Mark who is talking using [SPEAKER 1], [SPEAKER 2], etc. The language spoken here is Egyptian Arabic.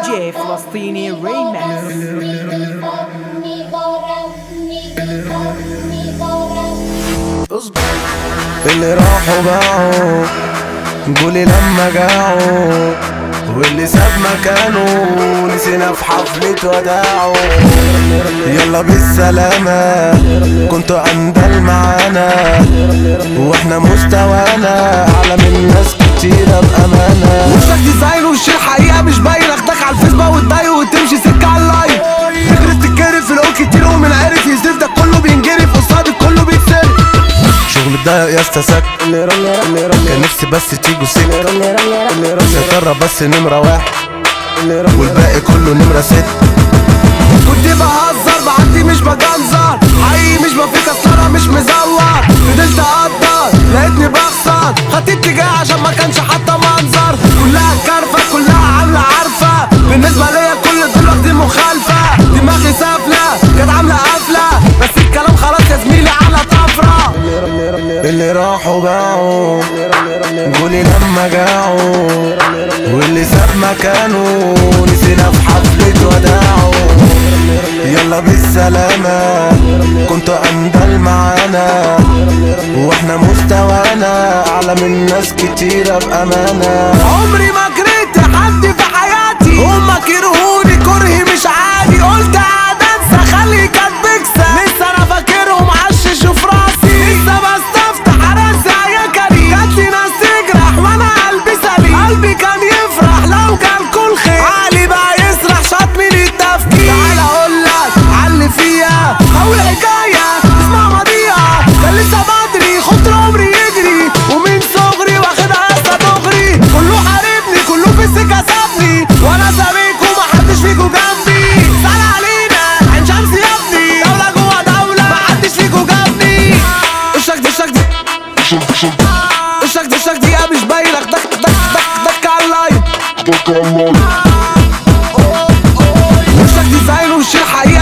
[SPEAKER 1] جي فلسطيني ريماكس
[SPEAKER 2] اللي راحوا باعوا قولي لما جاعوا واللي ساب مكانه نسينا في حفلة وداعه يلا بالسلامة كنتوا أندل معانا واحنا مستوانا أعلى من ناس كتيرة بأمانة
[SPEAKER 3] وشك ديزاين والشيء حقيقة مش باين اخدك على الفيسبوك وتضايق وتمشي سكة على اللاين فكرة تتكرف في الأول كتير ومن عرف يزرف ده كله بينجري في قصادك كله بيتسرق
[SPEAKER 2] شغل ده يا اسطى سك كان نفسي بس تيجوا سك سيطرة بس نمرة واحد والباقي كله نمرة ست
[SPEAKER 3] كنت بهزر بعدي مش بجنزر حقيقي مش بفيك الصورة مش مزور فضلت اقدر لقيتني بخسر خدت اتجاه عشان ما كانش حتى منظر كلها كارفة كلها عاملة عارفة بالنسبة ليا كل دول واخدين مخالفة دماغي سافلة كانت عاملة قفلة بس الكلام خلاص يا زميلي على طفرة
[SPEAKER 2] اللي راحوا باعوا قولي لما جاعوا واللي ساب مكانه نسينا في حفلة وداعه يلا بالسلامة كنتوا أندل معانا واحنا مستوانا أعلى من ناس كتيرة بأمانة
[SPEAKER 3] عمري ما كرهت حد في حياتي هما كرهوني كره مش عادي قلت قاعد انسى خلي كانت بكسة لسه انا فاكرهم عشش في راسي لسه بستفتح ارزع عيكري جاتلي ناس تجرح وانا قلبي سليم قلبي كان يفرح لو كان كل خير عقلي بقى يسرح شاط من التفكير تعال اقول لك علي فيها اول حكايه اسمع مضيعه كان لسه بدري خد عمري يجري ومن صغري واخدها لسه دغري كله حاربني كله في السكه سابني وانا سابقكم محدش فيكوا جنبي سال علينا عين شمس يا ابني دوله جوه دوله محدش فيكوا جنبي وشك دي وشك دي وشك دي وشك دي مش باينك دك دك دك دك على اللاين وشك ديزاين والشيء حقيقي